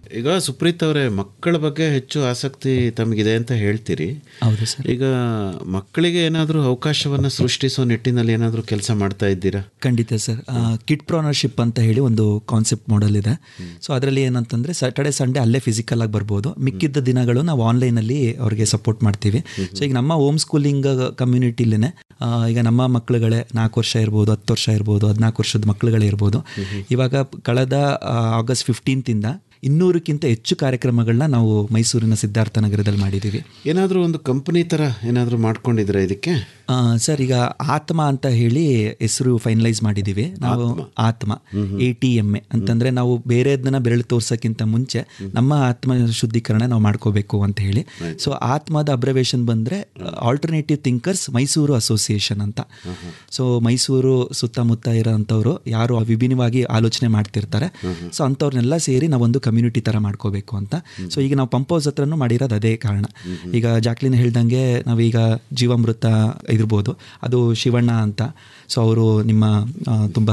ಈಗ ಸುಪ್ರೀತ್ ಅವರೇ ಮಕ್ಕಳ ಬಗ್ಗೆ ಹೆಚ್ಚು ಆಸಕ್ತಿ ತಮಗಿದೆ ಅಂತ ಹೇಳ್ತೀರಿ ಹೌದು ಸರ್ ಈಗ ಮಕ್ಕಳಿಗೆ ಏನಾದರೂ ಅವಕಾಶವನ್ನು ಸೃಷ್ಟಿಸೋ ನಿಟ್ಟಿನಲ್ಲಿ ಏನಾದರೂ ಕೆಲಸ ಮಾಡ್ತಾ ಇದ್ದೀರಾ ಖಂಡಿತ ಸರ್ ಕಿಡ್ ಪ್ರೋನರ್ಶಿಪ್ ಅಂತ ಹೇಳಿ ಒಂದು ಕಾನ್ಸೆಪ್ಟ್ ಮಾಡೆಲ್ ಇದೆ ಸೊ ಅದರಲ್ಲಿ ಏನಂತಂದರೆ ಸ್ಯಾಟರ್ಡೆ ಸಂಡೇ ಅಲ್ಲೇ ಫಿಸಿಕಲ್ ಆಗಿ ಬರ್ಬೋದು ಮಿಕ್ಕಿದ್ದ ದಿನಗಳು ನಾವು ಆನ್ಲೈನಲ್ಲಿ ಅವ್ರಿಗೆ ಸಪೋರ್ಟ್ ಮಾಡ್ತೀವಿ ಸೊ ಈಗ ನಮ್ಮ ಹೋಮ್ ಸ್ಕೂಲಿಂಗ್ ಕಮ್ಯುನಿಟಿಲೇ ಈಗ ನಮ್ಮ ಮಕ್ಕಳುಗಳೇ ನಾಲ್ಕು ವರ್ಷ ಇರ್ಬೋದು ಹತ್ತು ವರ್ಷ ಇರ್ಬೋದು ಹದಿನಾಲ್ಕು ವರ್ಷದ ಮಕ್ಕಳುಗಳೇ ಇರ್ಬೋದು ಇವಾಗ ಕಳೆದ ಆ, ಆಗಸ್ಟ್ ಫಿಫ್ಟೀನ್ತಿಂದ ಇನ್ನೂರಕ್ಕಿಂತ ಹೆಚ್ಚು ಕಾರ್ಯಕ್ರಮಗಳನ್ನ ನಾವು ಮೈಸೂರಿನ ಸಿದ್ಧಾರ್ಥ ನಗರದಲ್ಲಿ ಮಾಡಿದ್ದೀವಿ ಏನಾದರೂ ಒಂದು ಕಂಪನಿ ಥರ ಏನಾದರೂ ಮಾಡ್ಕೊಂಡಿದ್ದೀರಾ ಇದಕ್ಕೆ ಆ, ಸರ್ ಈಗ ಆತ್ಮ ಅಂತ ಹೇಳಿ ಹೆಸರು ಫೈನಲೈಸ್ ಮಾಡಿದ್ದೀವಿ ನಾವು ಆತ್ಮ ಎ ಟಿ ಎಮ್ ಎ ಅಂತಂದ್ರೆ ನಾವು ಬೇರೆದನ್ನ ಬೆರಳು ತೋರ್ಸೋಕ್ಕಿಂತ ಮುಂಚೆ ನಮ್ಮ ಆತ್ಮ ಶುದ್ಧೀಕರಣ ನಾವು ಮಾಡ್ಕೋಬೇಕು ಅಂತ ಹೇಳಿ ಸೊ ಆತ್ಮದ ಅಬ್ರವೇಷನ್ ಬಂದ್ರೆ ಆಲ್ಟರ್ನೇಟಿವ್ ಥಿಂಕರ್ಸ್ ಮೈಸೂರು ಅಸೋಸಿಯೇಷನ್ ಅಂತ ಸೊ ಮೈಸೂರು ಸುತ್ತಮುತ್ತ ಇರೋಂಥವ್ರು ಯಾರು ವಿಭಿನ್ನವಾಗಿ ಆಲೋಚನೆ ಮಾಡ್ತಿರ್ತಾರೆ ಸೊ ಅಂಥವ್ರನ್ನೆಲ್ಲ ಸೇರಿ ನಾವೊಂದು ಕಮ್ಯುನಿಟಿ ಥರ ಮಾಡ್ಕೋಬೇಕು ಅಂತ ಸೊ ಈಗ ನಾವು ಪಂಪ್ ಹೌಸ್ ಹತ್ರನೂ ಮಾಡಿರೋದು ಅದೇ ಕಾರಣ ಈಗ ಜಾಕ್ಲಿನ್ ಹೇಳ್ದಂಗೆ ನಾವೀಗ ಜೀವಾಮೃತ ಇರ್ಬೋದು ಅದು ಶಿವಣ್ಣ ಅಂತ ಸೊ ಅವರು ನಿಮ್ಮ ಆ, ತುಂಬ